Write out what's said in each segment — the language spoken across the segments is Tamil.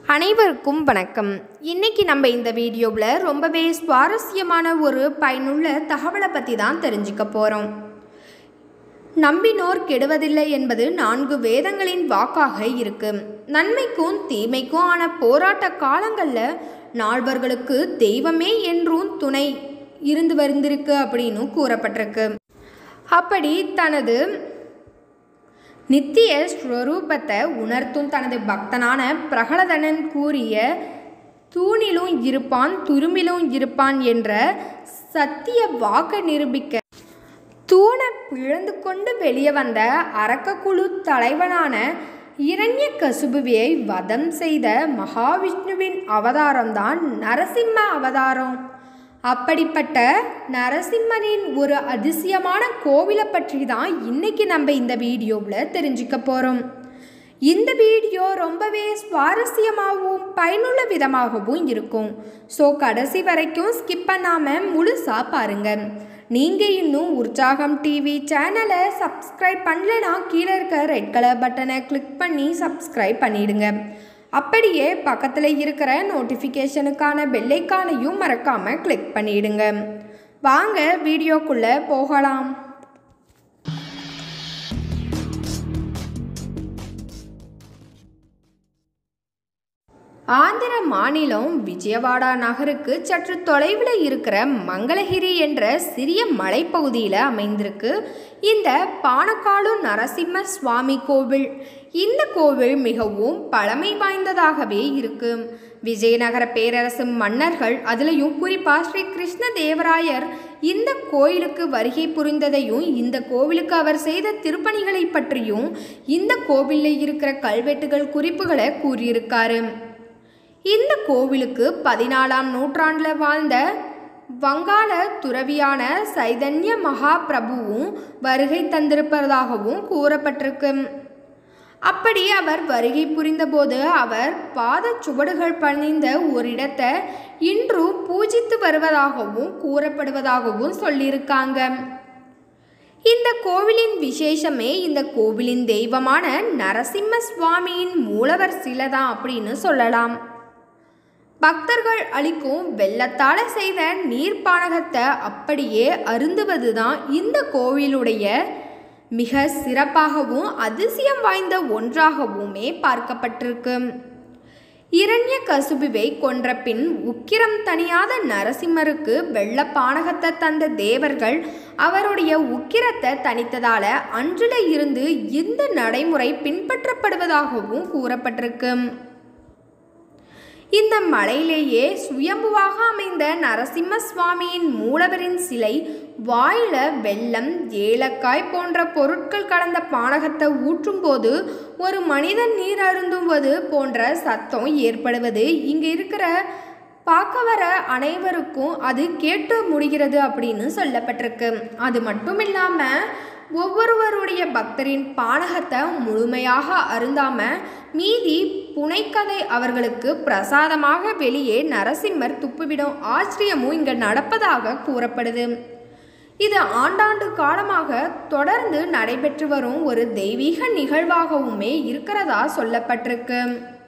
அனைவருக்கும் வணக்கம் இன்னைக்கு நம்ம இந்த வீடியோவில் ரொம்பவே சுவாரஸ்யமான ஒரு பயனுள்ள தகவலை பற்றி தான் தெரிஞ்சுக்க போகிறோம் நம்பினோர் கெடுவதில்லை என்பது நான்கு வேதங்களின் வாக்காக இருக்கு நன்மைக்கும் தீமைக்கும் ஆன போராட்ட காலங்களில் நால்வர்களுக்கு தெய்வமே என்றும் துணை இருந்து வந்திருக்கு அப்படின்னு கூறப்பட்டிருக்கு அப்படி தனது நித்திய ஸ்வரூபத்தை உணர்த்தும் தனது பக்தனான பிரகலதனன் கூறிய தூணிலும் இருப்பான் துரும்பிலும் இருப்பான் என்ற சத்திய வாக்க நிரூபிக்க தூணை பிளந்து கொண்டு வெளியே வந்த அரக்கக்குழு தலைவனான இரண்ய கசுபுவியை வதம் செய்த மகாவிஷ்ணுவின் அவதாரம்தான் நரசிம்ம அவதாரம் அப்படிப்பட்ட நரசிம்மனின் ஒரு அதிசயமான கோவிலை பற்றி தான் இன்னைக்கு நம்ம இந்த வீடியோவில் தெரிஞ்சுக்க போகிறோம் இந்த வீடியோ ரொம்பவே சுவாரஸ்யமாகவும் பயனுள்ள விதமாகவும் இருக்கும் ஸோ கடைசி வரைக்கும் ஸ்கிப் பண்ணாமல் முழுசாக பாருங்கள் நீங்கள் இன்னும் உற்சாகம் டிவி சேனலை சப்ஸ்கிரைப் பண்ணலைன்னா கீழே இருக்க ரெட் கலர் பட்டனை கிளிக் பண்ணி சப்ஸ்கிரைப் பண்ணிடுங்க அப்படியே பக்கத்தில் இருக்கிற நோட்டிஃபிகேஷனுக்கான பெல்லைக்கானையும் மறக்காமல் கிளிக் பண்ணிடுங்க வாங்க வீடியோக்குள்ளே போகலாம் ஆந்திர மாநிலம் விஜயவாடா நகருக்கு சற்று தொலைவில் இருக்கிற மங்களகிரி என்ற சிறிய மலைப்பகுதியில் அமைந்திருக்கு இந்த பானக்காடு நரசிம்ம சுவாமி கோவில் இந்த கோவில் மிகவும் பழமை வாய்ந்ததாகவே இருக்கு விஜயநகர பேரரசு மன்னர்கள் அதுலேயும் குறிப்பாக ஸ்ரீ கிருஷ்ண தேவராயர் இந்த கோயிலுக்கு வருகை புரிந்ததையும் இந்த கோவிலுக்கு அவர் செய்த திருப்பணிகளை பற்றியும் இந்த கோவிலில் இருக்கிற கல்வெட்டுகள் குறிப்புகளை கூறியிருக்காரு இந்த கோவிலுக்கு பதினாலாம் நூற்றாண்டில் வாழ்ந்த வங்காள துறவியான சைதன்ய மகாபிரபுவும் வருகை தந்திருப்பதாகவும் கூறப்பட்டிருக்கு அப்படி அவர் வருகை புரிந்தபோது அவர் பாத சுவடுகள் பணிந்த ஒரு இடத்தை இன்றும் பூஜித்து வருவதாகவும் கூறப்படுவதாகவும் சொல்லியிருக்காங்க இந்த கோவிலின் விசேஷமே இந்த கோவிலின் தெய்வமான நரசிம்ம சுவாமியின் மூலவர் சிலை தான் அப்படின்னு சொல்லலாம் பக்தர்கள் அளிக்கும் வெள்ளத்தால் செய்த நீர்ப்பானகத்தை அப்படியே அருந்துவது தான் இந்த கோவிலுடைய மிக சிறப்பாகவும் அதிசயம் வாய்ந்த ஒன்றாகவுமே பார்க்கப்பட்டிருக்கு இரண்ய கசுபுவை கொன்ற பின் உக்கிரம் தணியாத நரசிம்மருக்கு வெள்ளப்பானகத்தை தந்த தேவர்கள் அவருடைய உக்கிரத்தை தணித்ததால அன்றில இருந்து இந்த நடைமுறை பின்பற்றப்படுவதாகவும் கூறப்பட்டிருக்கு இந்த மலையிலேயே சுயம்புவாக அமைந்த நரசிம்ம சுவாமியின் மூலவரின் சிலை வாயில வெள்ளம் ஏலக்காய் போன்ற பொருட்கள் கலந்த பானகத்தை ஊற்றும்போது ஒரு மனிதன் நீர் அருந்துவது போன்ற சத்தம் ஏற்படுவது இங்கே இருக்கிற பார்க்க வர அனைவருக்கும் அது கேட்டு முடிகிறது அப்படின்னு சொல்லப்பட்டிருக்கு அது மட்டும் இல்லாமல் ஒவ்வொருவருடைய பக்தரின் பானகத்தை முழுமையாக அருந்தாம மீதி புனைக்கதை அவர்களுக்கு பிரசாதமாக வெளியே நரசிம்மர் துப்புவிடும் ஆச்சரியமும் இங்கே நடப்பதாக கூறப்படுது இது ஆண்டாண்டு காலமாக தொடர்ந்து நடைபெற்று வரும் ஒரு தெய்வீக நிகழ்வாகவுமே இருக்கிறதா சொல்லப்பட்டிருக்கு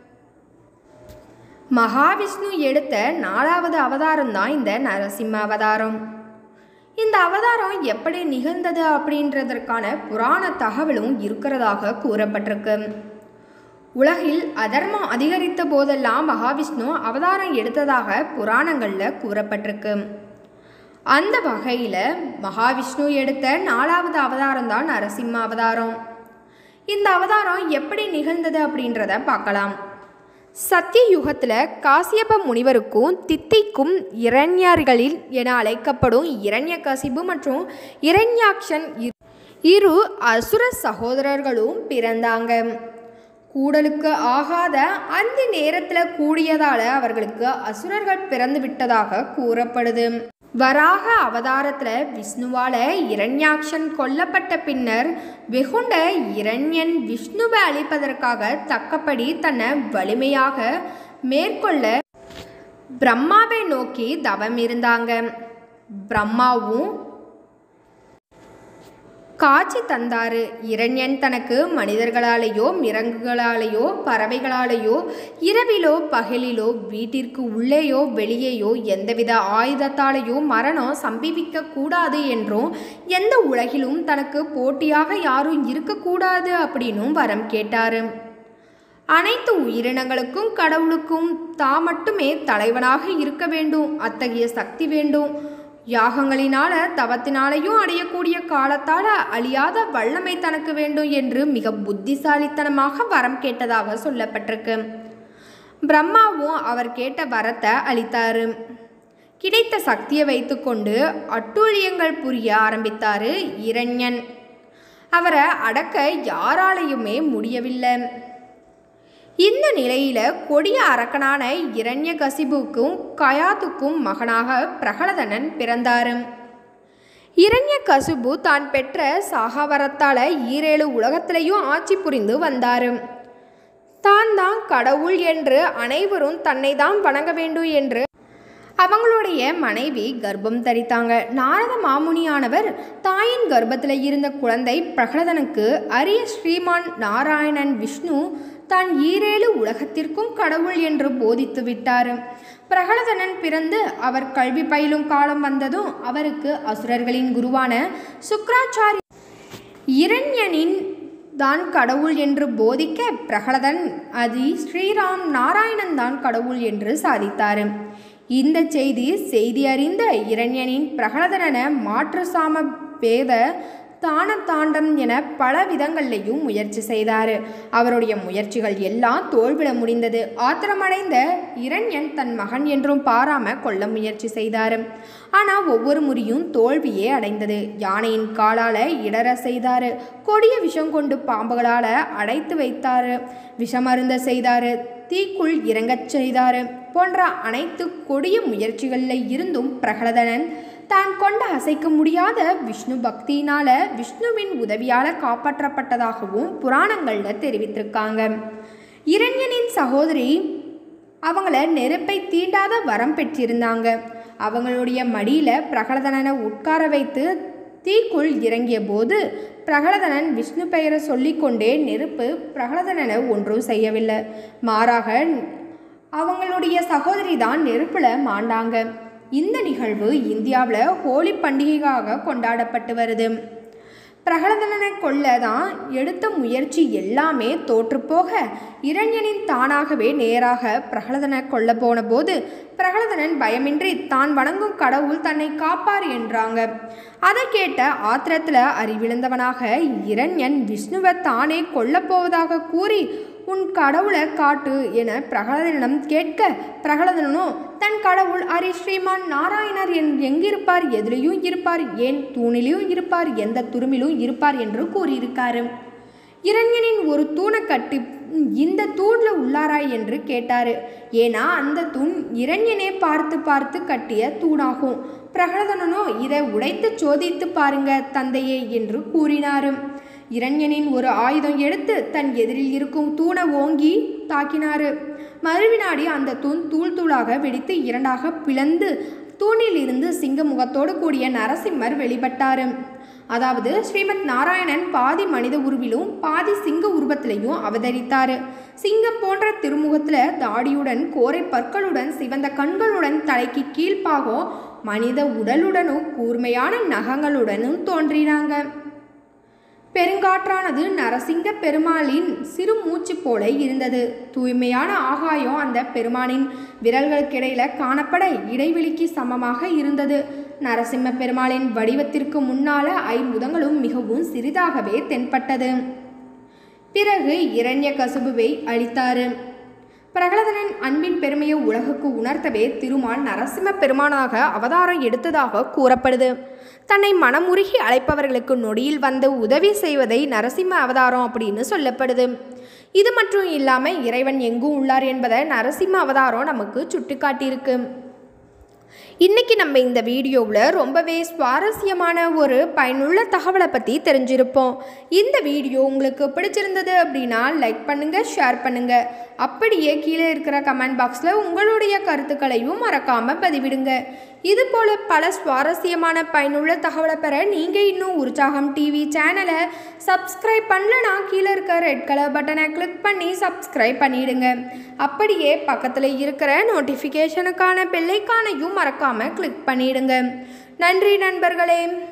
மகாவிஷ்ணு எடுத்த நாலாவது அவதாரம் தான் இந்த நரசிம்ம அவதாரம் இந்த அவதாரம் எப்படி நிகழ்ந்தது அப்படின்றதற்கான புராண தகவலும் இருக்கிறதாக கூறப்பட்டிருக்கு உலகில் அதர்மம் அதிகரித்த போதெல்லாம் மகாவிஷ்ணு அவதாரம் எடுத்ததாக புராணங்களில் கூறப்பட்டிருக்கு அந்த வகையில் மகாவிஷ்ணு எடுத்த நாலாவது அவதாரம் தான் நரசிம்ம அவதாரம் இந்த அவதாரம் எப்படி நிகழ்ந்தது அப்படின்றத பார்க்கலாம் சத்திய யுகத்தில் காசியப முனிவருக்கும் தித்திக்கும் இரண்யர்களில் என அழைக்கப்படும் இரண்யகசிபு மற்றும் இரண்யாக்ஷன் இரு அசுர சகோதரர்களும் பிறந்தாங்க கூடலுக்கு ஆகாத அந்த நேரத்தில் கூடியதால் அவர்களுக்கு அசுரர்கள் பிறந்து விட்டதாக கூறப்படுது வராக அவதாரத்தில் விஷ்ணுவால இரண்யாக்ஷன் கொல்லப்பட்ட பின்னர் வெகுண்ட இரண்யன் விஷ்ணுவை அழிப்பதற்காக தக்கப்படி தன்னை வலிமையாக மேற்கொள்ள பிரம்மாவை நோக்கி தவம் இருந்தாங்க பிரம்மாவும் காட்சி தந்தாரு இரண்யன் தனக்கு மனிதர்களாலேயோ மிருகங்களாலேயோ பறவைகளாலேயோ இரவிலோ பகலிலோ வீட்டிற்கு உள்ளேயோ வெளியேயோ எந்தவித ஆயுதத்தாலேயோ மரணம் சம்பவிக்க கூடாது என்றும் எந்த உலகிலும் தனக்கு போட்டியாக யாரும் இருக்கக்கூடாது அப்படின்னும் வரம் கேட்டாரு அனைத்து உயிரினங்களுக்கும் கடவுளுக்கும் தான் மட்டுமே தலைவனாக இருக்க வேண்டும் அத்தகைய சக்தி வேண்டும் யாகங்களினால தவத்தினாலேயும் அடையக்கூடிய காலத்தால அழியாத வல்லமை தனக்கு வேண்டும் என்று மிக புத்திசாலித்தனமாக வரம் கேட்டதாக சொல்லப்பட்டிருக்கு பிரம்மாவும் அவர் கேட்ட வரத்தை அளித்தாரு கிடைத்த சக்தியை வைத்துக்கொண்டு அட்டூழியங்கள் புரிய ஆரம்பித்தாரு இரண்யன் அவரை அடக்க யாராலையுமே முடியவில்லை இந்த நிலையில கொடிய அரக்கனான இரண்ய கசிபுக்கும் கயாத்துக்கும் மகனாக பிரகலதனன் பிறந்தாரு இரண்ய கசிபு தான் பெற்ற சாகாவரத்தால ஈரேழு உலகத்திலையும் ஆட்சி புரிந்து வந்தாரு தான் தான் கடவுள் என்று அனைவரும் தன்னை தான் வணங்க வேண்டும் என்று அவங்களுடைய மனைவி கர்ப்பம் தரித்தாங்க நாரத மாமுனியானவர் தாயின் கர்ப்பத்தில் இருந்த குழந்தை பிரகலதனுக்கு அரிய ஸ்ரீமான் நாராயணன் விஷ்ணு தான் ஈரேழு உலகத்திற்கும் கடவுள் என்று போதித்து விட்டார் பிரகலதனன் பிறந்து அவர் கல்வி பயிலும் காலம் வந்ததும் அவருக்கு அசுரர்களின் குருவான சுக்ராச்சாரி இரண்யனின் தான் கடவுள் என்று போதிக்க பிரகலதன் அதி ஸ்ரீராம் நாராயணன் தான் கடவுள் என்று சாதித்தார் இந்த செய்தி செய்தி அறிந்த இரண்யனின் பிரகலதனன மாற்று சாம வேத தான தாண்டம் என பல விதங்கள்லையும் முயற்சி செய்தார் அவருடைய முயற்சிகள் எல்லாம் தோல்விட முடிந்தது ஆத்திரமடைந்த இரண்யன் தன் மகன் என்றும் பாராம கொல்ல முயற்சி செய்தார் ஆனால் ஒவ்வொரு முறையும் தோல்வியே அடைந்தது யானையின் காலால இடற செய்தார் கொடிய விஷம் கொண்டு பாம்புகளால் அடைத்து வைத்தார் விஷமருந்த செய்தார் தீக்குள் இறங்கச் செய்தார் போன்ற அனைத்து கொடிய முயற்சிகளில் இருந்தும் பிரகலதனன் தான் கொண்ட அசைக்க முடியாத விஷ்ணு பக்தியினால விஷ்ணுவின் உதவியால காப்பாற்றப்பட்டதாகவும் புராணங்கள்ல தெரிவித்திருக்காங்க இரண்யனின் சகோதரி அவங்கள நெருப்பை தீண்டாத வரம் பெற்றிருந்தாங்க அவங்களுடைய மடியில பிரகலதனனை உட்கார வைத்து தீக்குள் இறங்கிய போது பிரகலதனன் விஷ்ணு பெயரை சொல்லிக்கொண்டே நெருப்பு பிரகலதனனை ஒன்றும் செய்யவில்லை மாறாக அவங்களுடைய சகோதரி தான் நெருப்புல மாண்டாங்க இந்த நிகழ்வு இந்தியாவில் ஹோலி பண்டிகைக்காக கொண்டாடப்பட்டு வருது பிரகலதனனை கொல்ல தான் எடுத்த முயற்சி எல்லாமே தோற்றுப்போக இரண்யனின் தானாகவே நேராக பிரகலதனை கொல்ல போன போது பிரகலதனன் பயமின்றி தான் வணங்கும் கடவுள் தன்னை காப்பார் என்றாங்க அதை கேட்ட ஆத்திரத்தில் அறிவிழந்தவனாக இரண்யன் விஷ்ணுவை தானே கொல்லப் போவதாக கூறி உன் கடவுளை காட்டு என பிரகலதனிடம் கேட்க பிரகலதனனோ தன் கடவுள் அரி ஸ்ரீமான் நாராயணர் என் எங்கிருப்பார் எதிலையும் இருப்பார் ஏன் தூணிலும் இருப்பார் எந்த துருமிலும் இருப்பார் என்று கூறியிருக்காரு இரண்யனின் ஒரு தூணை கட்டி இந்த தூண்ல உள்ளாராய் என்று கேட்டாரு ஏன்னா அந்த தூண் இரண்யனே பார்த்து பார்த்து கட்டிய தூணாகும் பிரகலதனனோ இதை உடைத்து சோதித்து பாருங்க தந்தையே என்று கூறினாரு இரண்யனின் ஒரு ஆயுதம் எடுத்து தன் எதிரில் இருக்கும் தூணை ஓங்கி தாக்கினாரு மறுவினாடி அந்த தூண் தூள் தூளாக வெடித்து இரண்டாக பிளந்து தூணில் இருந்து சிங்க முகத்தோடு கூடிய நரசிம்மர் வெளிப்பட்டாரு அதாவது ஸ்ரீமத் நாராயணன் பாதி மனித உருவிலும் பாதி சிங்க உருவத்திலையும் அவதரித்தாரு சிங்கம் போன்ற திருமுகத்துல தாடியுடன் கோரை பற்களுடன் சிவந்த கண்களுடன் தலைக்கு கீழ்ப்பாகம் மனித உடலுடனும் கூர்மையான நகங்களுடனும் தோன்றினாங்க பெருங்காற்றானது நரசிங்க பெருமாளின் சிறு மூச்சு போல இருந்தது தூய்மையான ஆகாயம் அந்த பெருமானின் விரல்களுக்கிடையில காணப்பட இடைவெளிக்கு சமமாக இருந்தது நரசிம்ம பெருமாளின் வடிவத்திற்கு முன்னால ஐம்புதங்களும் மிகவும் சிறிதாகவே தென்பட்டது பிறகு இரண்ய கசுபுவை அளித்தாரு பிரகலதனின் அன்பின் பெருமையை உலகுக்கு உணர்த்தவே திருமால் நரசிம்ம பெருமானாக அவதாரம் எடுத்ததாக கூறப்படுது தன்னை மனமுருகி அழைப்பவர்களுக்கு நொடியில் வந்து உதவி செய்வதை நரசிம்ம அவதாரம் அப்படின்னு சொல்லப்படுது இது மட்டும் இல்லாமல் இறைவன் எங்கும் உள்ளார் என்பதை நரசிம்ம அவதாரம் நமக்கு சுட்டிக்காட்டியிருக்கு இன்றைக்கி நம்ம இந்த வீடியோவில் ரொம்பவே சுவாரஸ்யமான ஒரு பயனுள்ள தகவலை பற்றி தெரிஞ்சிருப்போம் இந்த வீடியோ உங்களுக்கு பிடிச்சிருந்தது அப்படின்னா லைக் பண்ணுங்கள் ஷேர் பண்ணுங்கள் அப்படியே கீழே இருக்கிற கமெண்ட் பாக்ஸில் உங்களுடைய கருத்துக்களையும் மறக்காமல் பதிவிடுங்க இது போல் பல சுவாரஸ்யமான பயனுள்ள தகவலை பெற நீங்கள் இன்னும் உற்சாகம் டிவி சேனலை சப்ஸ்கிரைப் பண்ணலனா கீழே இருக்க ரெட் கலர் பட்டனை கிளிக் பண்ணி சப்ஸ்கிரைப் பண்ணிடுங்க அப்படியே பக்கத்தில் இருக்கிற நோட்டிஃபிகேஷனுக்கான பெல்லைக்கானையும் மறக்காமல் கிளிக் பண்ணிடுங்க நன்றி நண்பர்களே